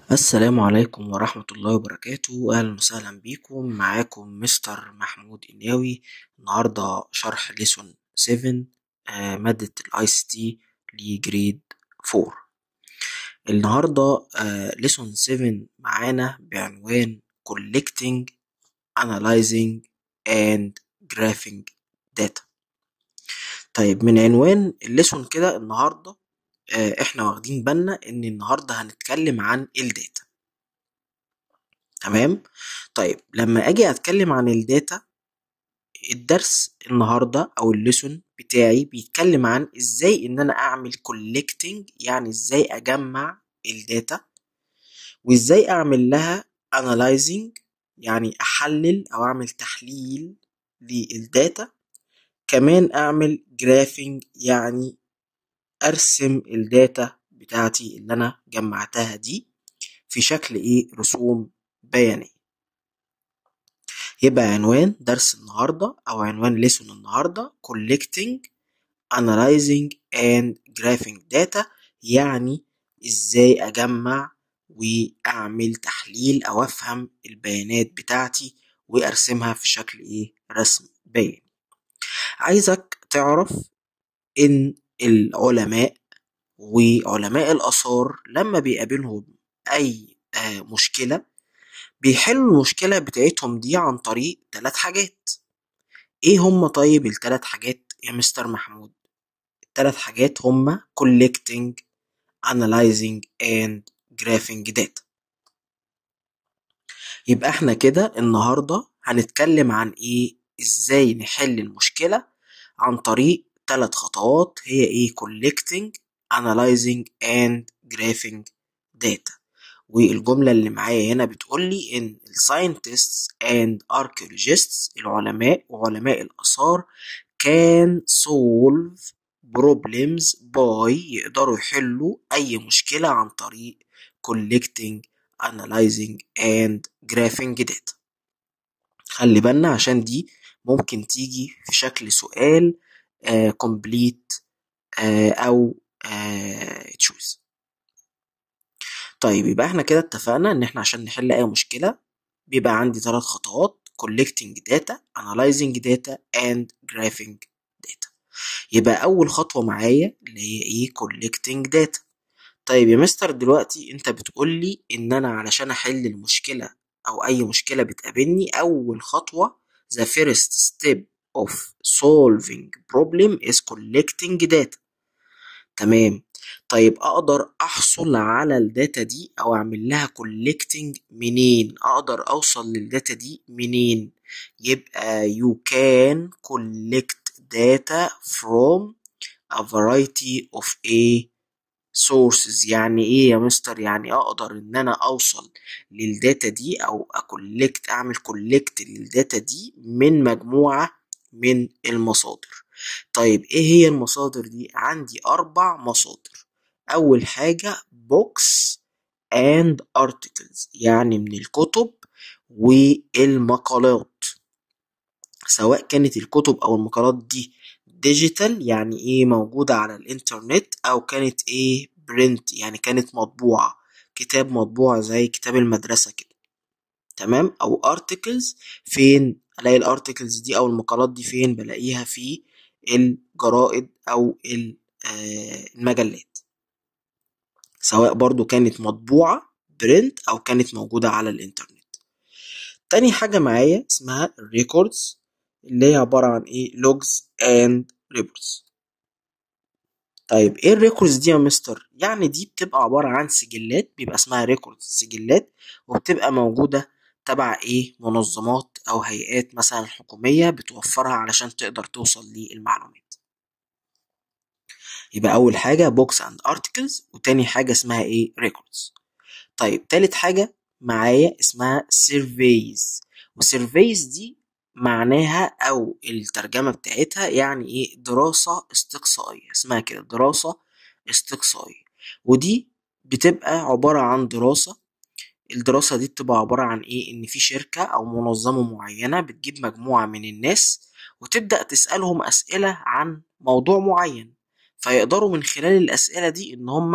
السلام عليكم ورحمة الله وبركاته أهلا وسهلا بيكم معاكم مستر محمود إناوي النهاردة شرح ليسون 7 آه، مادة الاي سي تي لجريد 4 النهاردة ليسون 7 معانا بعنوان collecting analyzing and graphing data طيب من عنوان الليسون كده النهارده آه، احنا واخدين بالنا ان النهارده هنتكلم عن الداتا تمام طيب لما اجي اتكلم عن الداتا الدرس النهارده او الليسون بتاعي بيتكلم عن ازاي ان انا اعمل collecting يعني ازاي اجمع الداتا وازاي اعمل لها analyzing يعني احلل او اعمل تحليل للداتا كمان اعمل جرافينج يعني ارسم الداتا بتاعتي اللي انا جمعتها دي في شكل ايه رسوم بيانية يبقى عنوان درس النهاردة او عنوان ليسون النهاردة collecting analyzing and graphing data يعني ازاي اجمع واعمل تحليل او افهم البيانات بتاعتي وارسمها في شكل ايه رسم بياني عايزك تعرف ان العلماء وعلماء الآثار لما بيقابلهم أي آه، مشكلة بيحلوا المشكلة بتاعتهم دي عن طريق ثلاث حاجات إيه هم طيب الثلاث حاجات يا مستر محمود الثلاث حاجات هم collecting analyzing and graphing data يبقى احنا كده النهاردة هنتكلم عن ايه ازاي نحل المشكلة عن طريق ثلاث خطوات هي ايه collecting analyzing and graphing data والجملة اللي معايا هنا بتقول لي إن ال scientists and archaeologists العلماء وعلماء الآثار can solve problems by يقدروا يحلوا أي مشكلة عن طريق collecting analyzing and graphing data خلي بالنا عشان دي ممكن تيجي في شكل سؤال آه complete آه أو تشوز طيب يبقى احنا كده اتفقنا ان احنا عشان نحل اي مشكلة بيبقى عندي ثلاث خطوات collecting data analyzing data and graphing data يبقى اول خطوة معايا اللي هي ايه collecting data طيب يا مستر دلوقتي انت بتقول لي ان انا علشان احل المشكلة او اي مشكلة بتقابلني اول خطوة the first step of solving problem is collecting data تمام طيب اقدر احصل على الداتا دي او اعمل لها collecting منين اقدر اوصل للداتا دي منين يبقى you can collect data from a variety of a sources يعني ايه يا مستر يعني اقدر ان انا اوصل للداتا دي او اكولكت اعمل كولكت للداتا دي من مجموعة من المصادر طيب ايه هي المصادر دي عندي اربع مصادر اول حاجة books and articles يعني من الكتب والمقالات سواء كانت الكتب او المقالات دي ديجيتال يعني ايه موجودة على الانترنت او كانت ايه برنت يعني كانت مطبوعة كتاب مطبوع زي كتاب المدرسة كده تمام او ارتكلز فين الاقي الارتكلز دي او المقالات دي فين بلاقيها في الجرائد او ال- آه، المجلات سواء برضو كانت مطبوعة برنت او كانت موجودة على الانترنت تاني حاجة معايا اسمها records اللي هي عبارة عن ايه logs and reports طيب ايه الريكوردز دي يا مستر يعني دي بتبقى عبارة عن سجلات بيبقى اسمها ريكوردز سجلات وبتبقى موجودة تبع ايه منظمات او هيئات مثلا حكومية بتوفرها علشان تقدر توصل للمعلومات يبقى اول حاجة books and articles وتاني حاجة اسمها ايه records طيب تالت حاجة معايا اسمها surveys وsurveys دي معناها او الترجمة بتاعتها يعني ايه دراسة استقصائية اسمها كده دراسة استقصائية ودي بتبقى عبارة عن دراسة الدراسة دي بتبقى عبارة عن ايه ان في شركة او منظمة معينة بتجيب مجموعة من الناس وتبدأ تسألهم اسئلة عن موضوع معين فيقدروا من خلال الاسئلة دي ان هم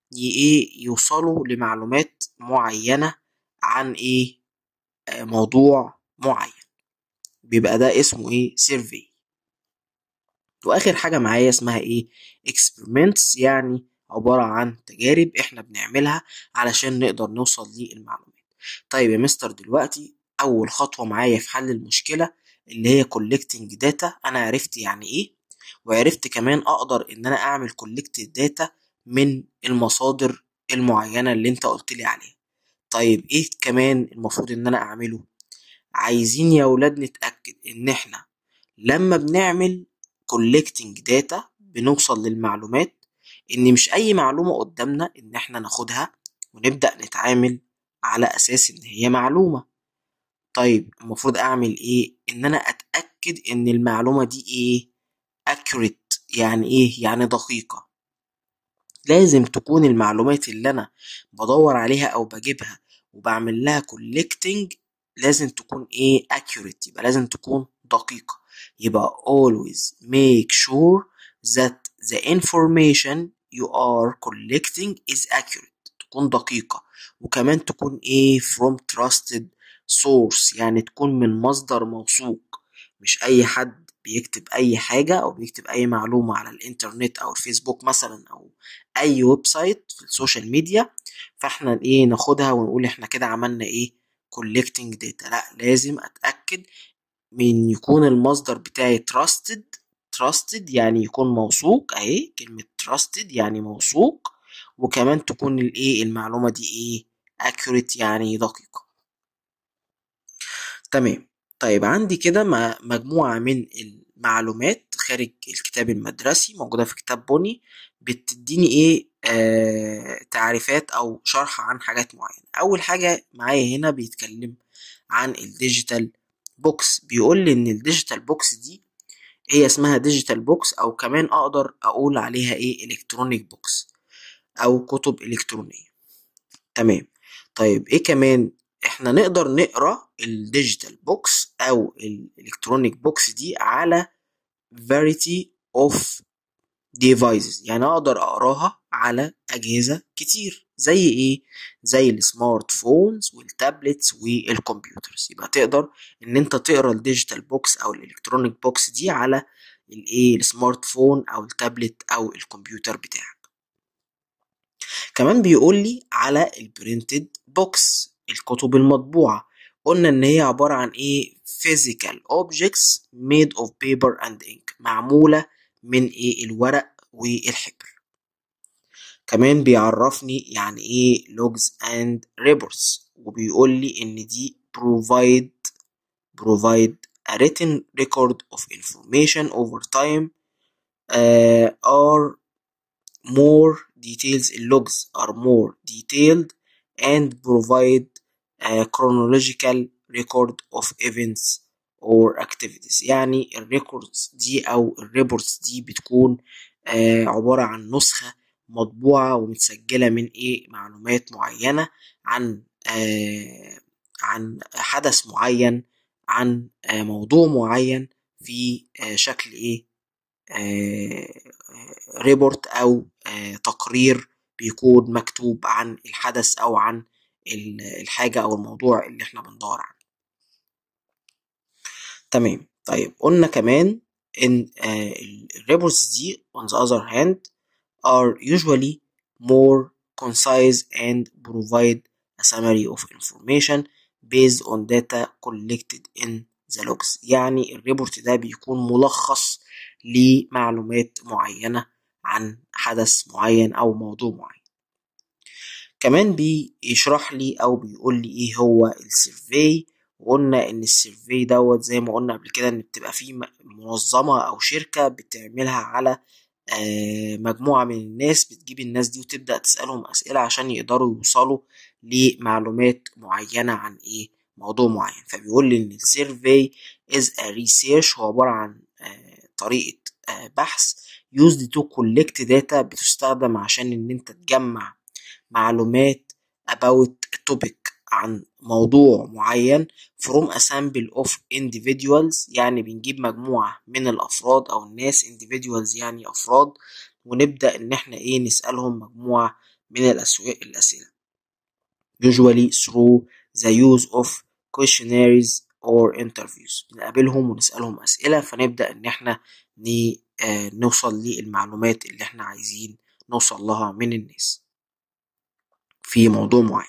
ايه يوصلوا لمعلومات معينة عن ايه آه موضوع معين بيبقى ده اسمه ايه سيرفي واخر حاجة معايا اسمها ايه experiments يعني عبارة عن تجارب احنا بنعملها علشان نقدر نوصل للمعلومات طيب يا مستر دلوقتي اول خطوة معايا في حل المشكلة اللي هي collecting data انا عرفت يعني ايه وعرفت كمان اقدر ان انا اعمل collect data من المصادر المعينة اللي انت قلت لي عليها طيب ايه كمان المفروض ان انا اعمله عايزين يا ولاد نتأكد ان احنا لما بنعمل collecting data بنوصل للمعلومات ان مش اي معلومة قدامنا ان احنا ناخدها ونبدأ نتعامل على اساس ان هي معلومة طيب المفروض اعمل ايه ان انا اتأكد ان المعلومة دي ايه accurate يعني ايه يعني دقيقة لازم تكون المعلومات اللي انا بدور عليها او بجيبها وبعمل لها collecting لازم تكون ايه accurate يبقى لازم تكون دقيقة يبقى always make sure that the information you are collecting is accurate تكون دقيقة وكمان تكون ايه from trusted source يعني تكون من مصدر موثوق مش اي حد بيكتب اي حاجة او بيكتب اي معلومة على الانترنت او الفيسبوك مثلا او اي ويب سايت في السوشيال ميديا فاحنا ايه ناخدها ونقول احنا كده عملنا ايه collecting data لا لازم اتاكد من يكون المصدر بتاعي trusted trusted يعني يكون موثوق اهي كلمة trusted يعني موثوق وكمان تكون الايه المعلومة دي ايه accurate يعني دقيقة تمام طيب عندي كده مجموعة من المعلومات خارج الكتاب المدرسي موجودة في كتاب بني بتديني ايه آه تعريفات او شرح عن حاجات معينة اول حاجة معايا هنا بيتكلم عن الديجيتال بوكس بيقول لي ان الديجيتال بوكس دي هي اسمها ديجيتال بوكس او كمان اقدر اقول عليها ايه الكترونيك بوكس او كتب الكترونية تمام طيب ايه كمان احنا نقدر نقرا الديجيتال بوكس او الالكترونيك بوكس دي على variety of devices يعني اقدر اقراها على اجهزه كتير زي ايه زي السمارت فونز والتابلتس والكمبيوترز يبقى تقدر ان انت تقرا الديجيتال بوكس او الالكترونيك بوكس دي على الايه السمارت فون او التابلت او الكمبيوتر بتاعك كمان بيقول لي على البرينتد بوكس الكتب المطبوعه قلنا ان هي عباره عن ايه physical objects made of paper and ink معموله من ايه الورق والحبر كمان بيعرفني يعني ايه logs and reports وبيقول لي ان دي provide provide a written record of information over time uh, are more details logs are more detailed and provide a chronological record of events or activities يعني الريكوردز دي او الريبورتس دي بتكون آه عبارة عن نسخة مطبوعة ومتسجلة من ايه معلومات معينة عن آه عن حدث معين عن آه موضوع معين في آه شكل ايه آه ريبورت او آه تقرير بيكون مكتوب عن الحدث او عن الحاجة او الموضوع اللي احنا بندور عنه تمام طيب قلنا كمان ان الريبورتس دي on the other hand are usually more concise and provide a summary of information based on data collected in the logs يعني الريبورت ده بيكون ملخص لمعلومات معينة عن حدث معين أو موضوع معين كمان بيشرح لي أو بيقول لي إيه هو السيرفي وقلنا ان السيرفي دوت زي ما قلنا قبل كده ان بتبقى فيه منظمة او شركة بتعملها على مجموعة من الناس بتجيب الناس دي وتبدأ تسألهم أسئلة عشان يقدروا يوصلوا لمعلومات معينة عن ايه موضوع معين فبيقول لي ان السيرفي is a research هو عبارة عن طريقة بحث used to collect data بتستخدم عشان ان انت تجمع معلومات about a topic عن موضوع معين from a sample of individuals يعني بنجيب مجموعة من الأفراد أو الناس individuals يعني أفراد ونبدأ إن إحنا إيه نسألهم مجموعة من الأسو- الأسئلة usually through the use of questionnaires or interviews بنقابلهم ونسألهم أسئلة فنبدأ إن إحنا ن- آه، نوصل للمعلومات اللي إحنا عايزين نوصل لها من الناس في موضوع معين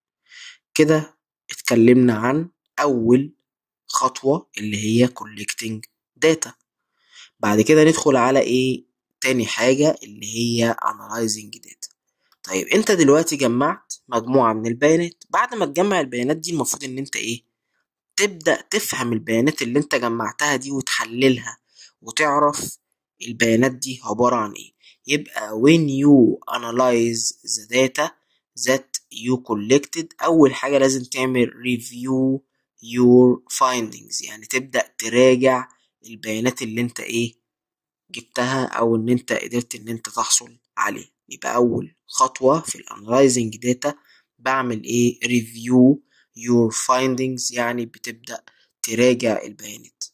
كده اتكلمنا عن أول خطوة اللي هي collecting data بعد كده ندخل على إيه تاني حاجة اللي هي analyzing data طيب انت دلوقتي جمعت مجموعة من البيانات بعد ما تجمع البيانات دي المفروض ان انت ايه تبدأ تفهم البيانات اللي انت جمعتها دي وتحللها وتعرف البيانات دي عبارة عن ايه يبقى when you analyze the data that you collected أول حاجة لازم تعمل review your findings يعني تبدأ تراجع البيانات اللي انت ايه جبتها او ان انت قدرت ان انت تحصل عليه يبقى اول خطوة في الانالايزنج داتا بعمل ايه review your findings يعني بتبدأ تراجع البيانات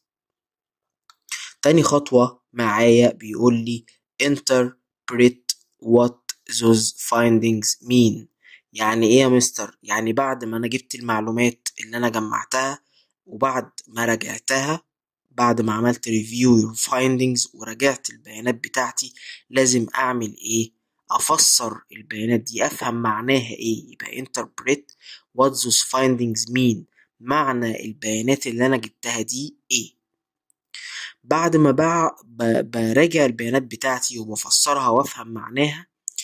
تاني خطوة معايا بيقول لي interpret what those findings mean يعني ايه يا مستر يعني بعد ما انا جبت المعلومات اللي انا جمعتها وبعد ما راجعتها بعد ما عملت review your findings وراجعت البيانات بتاعتي لازم اعمل ايه افسر البيانات دي افهم معناها ايه يبقى interpret what those findings mean معنى البيانات اللي انا جبتها دي ايه بعد ما بع... ب... براجع البيانات بتاعتي وبفسرها وافهم معناها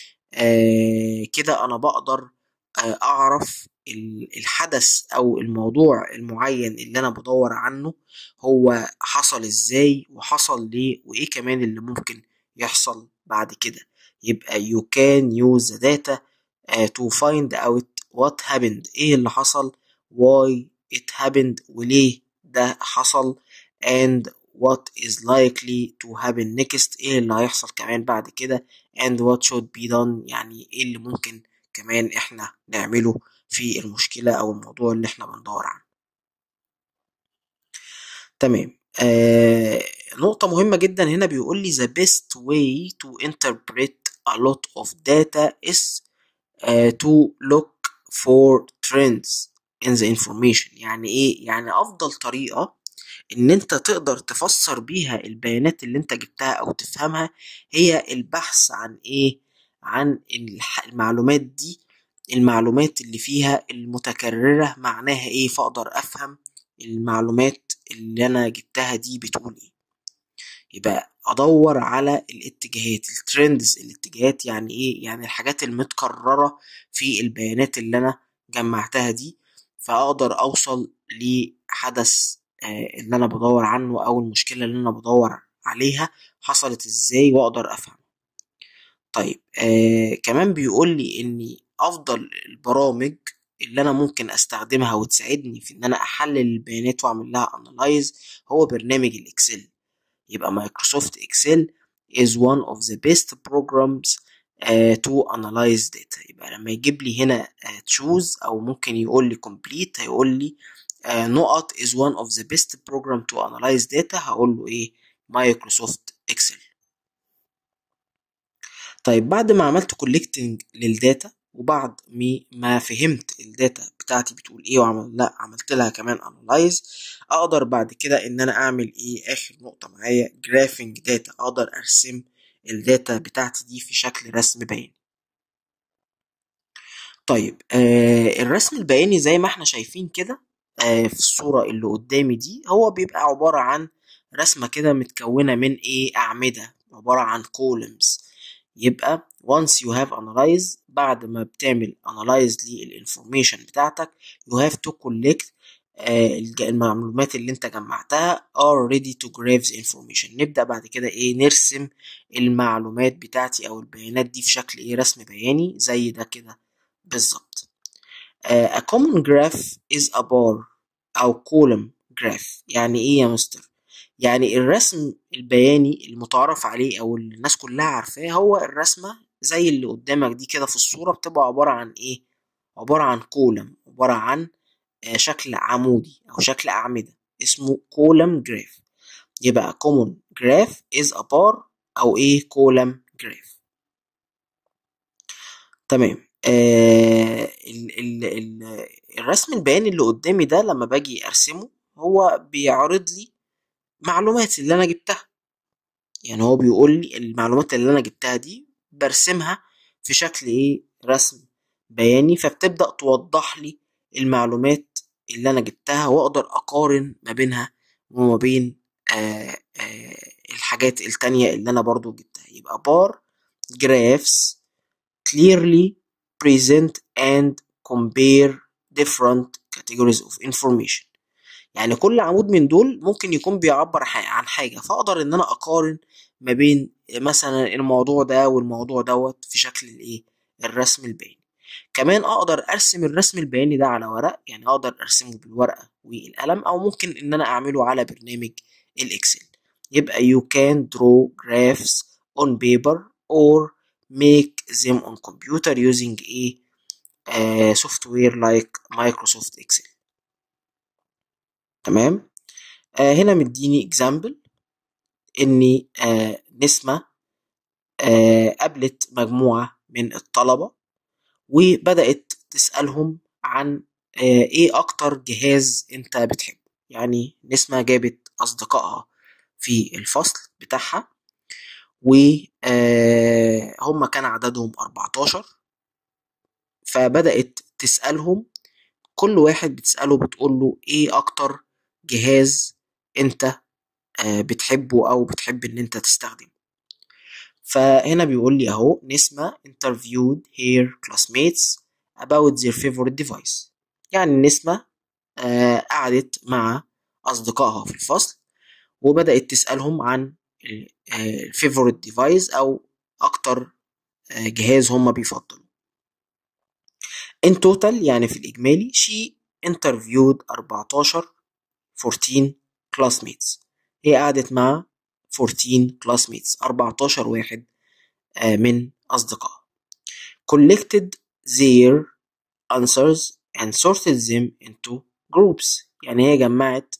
آه كده انا بقدر آه اعرف ال- الحدث او الموضوع المعين اللي انا بدور عنه هو حصل ازاي وحصل ليه وايه كمان اللي ممكن يحصل بعد كده يبقى you can use the data uh, to find out what happened ايه اللي حصل why it happened وليه ده حصل and what is likely to happen next ايه اللي هيحصل كمان بعد كده and what should be done يعني ايه اللي ممكن كمان احنا نعمله في المشكلة او الموضوع اللي احنا بندور عنه تمام آه نقطة مهمة جدا هنا بيقول لي the best way to interpret a lot of data is uh, to look for trends in the information يعني ايه يعني افضل طريقة ان انت تقدر تفسر بيها البيانات اللي انت جبتها او تفهمها هي البحث عن ايه عن الح- المعلومات دي المعلومات اللي فيها المتكررة معناها ايه فاقدر افهم المعلومات اللي انا جبتها دي بتقول ايه يبقى ادور على الاتجاهات الترندز الاتجاهات يعني ايه يعني الحاجات المتكررة في البيانات اللي انا جمعتها دي فاقدر اوصل لحدث آه، اللي انا بدور عنه او المشكلة اللي انا بدور عليها حصلت ازاي واقدر افهم طيب آه كمان بيقول لي ان افضل البرامج اللي انا ممكن استخدمها وتساعدني في ان انا احلل البيانات واعمل لها انالايز هو برنامج الاكسل يبقى مايكروسوفت اكسل is one of the best programs uh, to analyze data يبقى لما يجيب لي هنا uh, choose او ممكن يقول لي complete هيقول لي uh, نقط is one of the best program to analyze data هقول له ايه مايكروسوفت اكسل طيب بعد ما عملت كولكتنج للداتا وبعد مي- ما فهمت الداتا بتاعتي بتقول ايه وعمل لا عملت لها كمان انالايز اقدر بعد كده ان انا اعمل ايه اخر نقطة معايا جرافينج داتا اقدر ارسم الداتا بتاعتي دي في شكل رسم بياني طيب آه الرسم البياني زي ما احنا شايفين كده آه في الصورة اللي قدامي دي هو بيبقى عبارة عن رسمة كده متكونة من ايه أعمدة عبارة عن columns يبقى once you have analyzed بعد ما بتعمل analyze للinformation بتاعتك you have to collect آه، الج- المعلومات اللي انت جمعتها are ready to graph the information نبدأ بعد كده ايه نرسم المعلومات بتاعتي او البيانات دي في شكل ايه رسم بياني زي ده كده بالظبط آه، a common graph is a bar أو column graph يعني إيه يا مستر؟ يعني الرسم البياني المتعارف عليه أو اللي الناس كلها عارفاه هو الرسمة زي اللي قدامك دي كده في الصورة بتبقى عبارة عن إيه؟ عبارة عن column عبارة عن آه، شكل عمودي أو شكل أعمدة اسمه column graph يبقى common graph is a bar أو إيه column graph تمام آه ال ال ال الرسم البياني اللي قدامي ده لما باجي ارسمه هو بيعرض لي معلومات اللي انا جبتها يعني هو بيقول لي المعلومات اللي انا جبتها دي برسمها في شكل ايه رسم بياني فبتبدأ توضح لي المعلومات اللي انا جبتها واقدر اقارن ما بينها وما بين آه آه الحاجات التانية اللي انا برضو جبتها يبقى بار graphs clearly present and compare different categories of information يعني كل عمود من دول ممكن يكون بيعبر عن حاجة فأقدر إن أنا أقارن ما بين مثلا الموضوع ده والموضوع دوت في شكل الإيه الرسم البياني كمان أقدر أرسم الرسم البياني ده على ورق يعني أقدر أرسمه بالورقة والقلم أو ممكن إن أنا أعمله على برنامج الإكسل يبقى you can draw graphs on paper or make them on computer using a uh, software like Microsoft Excel تمام آه هنا مديني example اني آه نسمة آه قابلت مجموعة من الطلبة وبدأت تسألهم عن آه ايه اكتر جهاز انت بتحبه يعني نسمة جابت اصدقائها في الفصل بتاعها وهم كان عددهم 14 فبدأت تسألهم كل واحد بتسأله بتقول له ايه اكتر جهاز انت بتحبه او بتحب ان انت تستخدمه فهنا بيقول لي اهو نسمة interviewed her classmates about their favorite device يعني نسمة قعدت مع اصدقائها في الفصل وبدأت تسألهم عن الفيفوريت ديفايس او اكتر جهاز هم بيفضلوا in total يعني في الاجمالي she interviewed 14 14 classmates هي قعدت مع 14 classmates 14 واحد من أصدقائها collected their answers and sorted them into groups يعني هي جمعت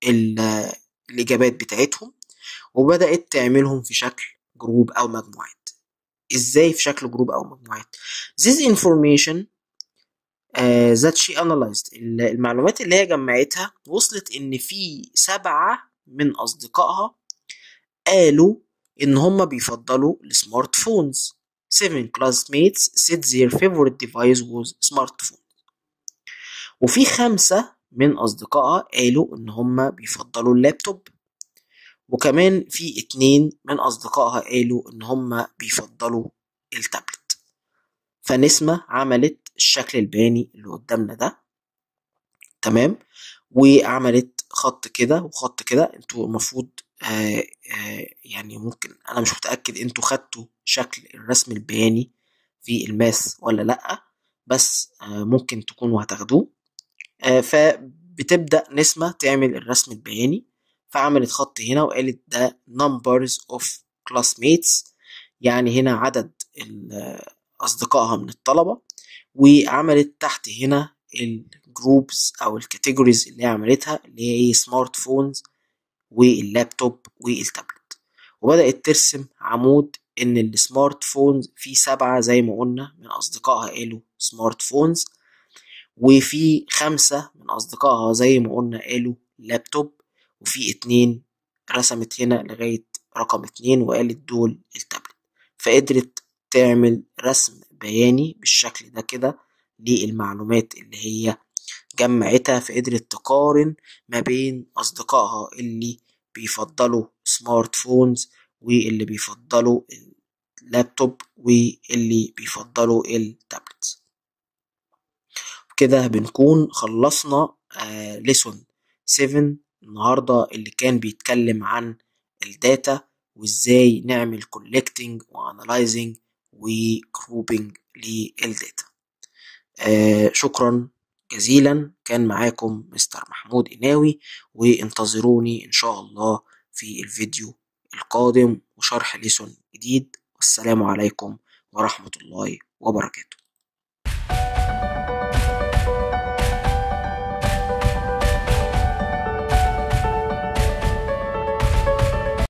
الإجابات بتاعتهم وبدأت تعملهم في شكل جروب أو مجموعات إزاي في شكل جروب أو مجموعات this information uh, that she analyzed المعلومات اللي هي جمعتها وصلت ان في سبعة من اصدقائها قالوا ان هم بيفضلوا السمارت فونز 7 classmates said their favorite device was smartphone وفي خمسة من أصدقائها قالوا إن هم بيفضلوا اللابتوب وكمان في اتنين من أصدقائها قالوا إن هم بيفضلوا التابلت فنسمة عملت الشكل البياني اللي قدامنا ده تمام وعملت خط كده وخط كده انتوا المفروض آه آه يعني ممكن انا مش متاكد انتوا خدتوا شكل الرسم البياني في الماس ولا لا بس آه ممكن تكونوا هتاخدوه آه فبتبدا نسمه تعمل الرسم البياني فعملت خط هنا وقالت ده numbers of classmates يعني هنا عدد اصدقائها من الطلبه وعملت تحت هنا الجروبز او الكاتيجوريز اللي هي عملتها اللي هي ايه سمارت فونز واللابتوب والتابلت وبدأت ترسم عمود ان السمارت فونز في سبعة زي ما قلنا من اصدقائها قالوا سمارت فونز وفي خمسة من اصدقائها زي ما قلنا قالوا لابتوب وفي اتنين رسمت هنا لغاية رقم اتنين وقالت دول التابلت فقدرت تعمل رسم بياني بالشكل ده كده للمعلومات اللي هي جمعتها فقدرت تقارن ما بين أصدقائها اللي بيفضلوا سمارت فونز واللي بيفضلوا اللابتوب واللي بيفضلوا التابلت كده بنكون خلصنا آه ليسون 7 النهاردة اللي كان بيتكلم عن الداتا وازاي نعمل collecting وانالايزنج وجروبنج للداتا آه شكرا جزيلا كان معاكم مستر محمود إناوي وانتظروني إن شاء الله في الفيديو القادم وشرح ليسون جديد والسلام عليكم ورحمة الله وبركاته